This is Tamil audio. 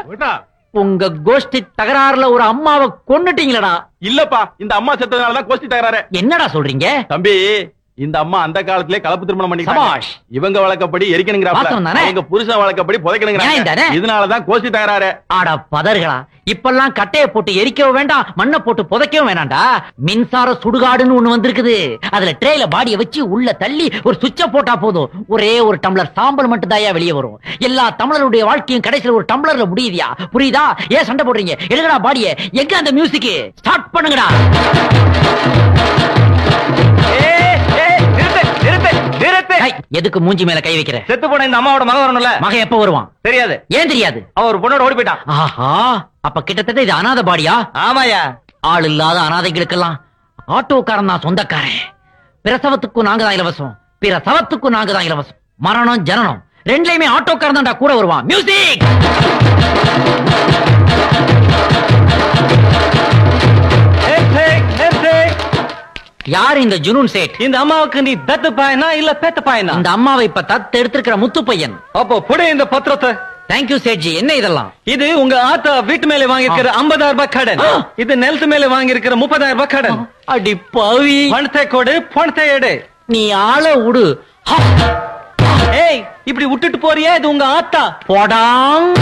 விட்டா உங்க கோஷ்டி தகராறுல ஒரு அம்மாவை கொன்னுட்டீங்களடா இல்லப்பா இந்த அம்மா செத்ததுனாலதான் கோஷ்டி தகராறு என்னடா சொல்றீங்க தம்பி இந்த அம்மா அந்த காலத்திலே கலப்பு திருமணம் பண்ணிக்கிட்டாங்க சபாஷ். இவங்க வழக்கப்படி எரிக்கணுங்கிறாங்க வாஸ்தவம் தானே? அவங்க புருஷன் வழக்கப்படி நியாயம் புதைக்கணுங்கிறாங்க தானே? இதனாலதான் கோஷ்டி தகராறு ஆடா பதர்களா இப்பெல்லாம் கட்டைய போட்டு எரிக்கவும் வேண்டாம் மண்ணை போட்டு புதைக்கவும் வேணாம்டா மின்சார சுடுகாடுன்னு ஒண்ணு வந்திருக்குது அதுல ட்ரேல பாடிய வச்சு உள்ள தள்ளி ஒரு சுவிட்ச போட்டா போதும் ஒரே ஒரு டம்ளர் சாம்பல் மட்டும் தாயா வெளியே வரும் எல்லா தமிழருடைய வாழ்க்கையும் கடைசியில ஒரு டம்ளர்ல முடியுதியா புரியுதா ஏன் சண்டை போடுறீங்க எடுங்கடா பாடிய எங்க அந்த மியூசிக் ஸ்டார்ட் பண்ணுங்கடா ஏய், எதுக்கு மூஞ்சி மேல கை வைக்கிற செத்து போன இந்த அம்மாவோட மகன் வரணும்ல மகன் எப்ப வருவான் தெரியாது ஏன் தெரியாது அவன் ஒரு பொண்ணோட ஓடி போயிட்டான் ஆஹா அப்ப கிட்டத்தட்ட இது அனாதை பாடியா ஆமாயா ஆள் இல்லாத அனாதைகளுக்கெல்லாம் ஆட்டோக்காரன் தான் சொந்தக்காரன் பிரசவத்துக்கும் நாங்க தான் இலவசம் பிற சவத்துக்கும் நாங்க தான் இலவசம் மரணம் ஜனனம் ரெண்டுலயுமே ஆட்டோக்காரன் தான்டா கூட வருவான் மியூசிக் யார் இந்த ஜுனூன் சேட் இந்த அம்மாவுக்கு நீ பெத்த பாயனா இல்ல பேத்த பாயனா இந்த அம்மாவை இப்ப தத்து எடுத்திருக்கிற முத்து பையன் அப்போ புடி இந்த பத்திரத்தை தேங்க்யூ சேட்ஜி என்ன இதெல்லாம் இது உங்க ஆத்தா வீட்டு மேல வாங்கியிருக்கிற ஐம்பதாயிரம் ரூபாய் கடன் ஆ. இது நிலத்து மேல வாங்கியிருக்கிற முப்பதாயிரம் ரூபாய் கடன் அடி பவி பணத்தை கொடு பணத்தை எடு நீ ஆள விடு ஏய் இப்படி விட்டுட்டு போறியே இது உங்க ஆத்தா போடாங்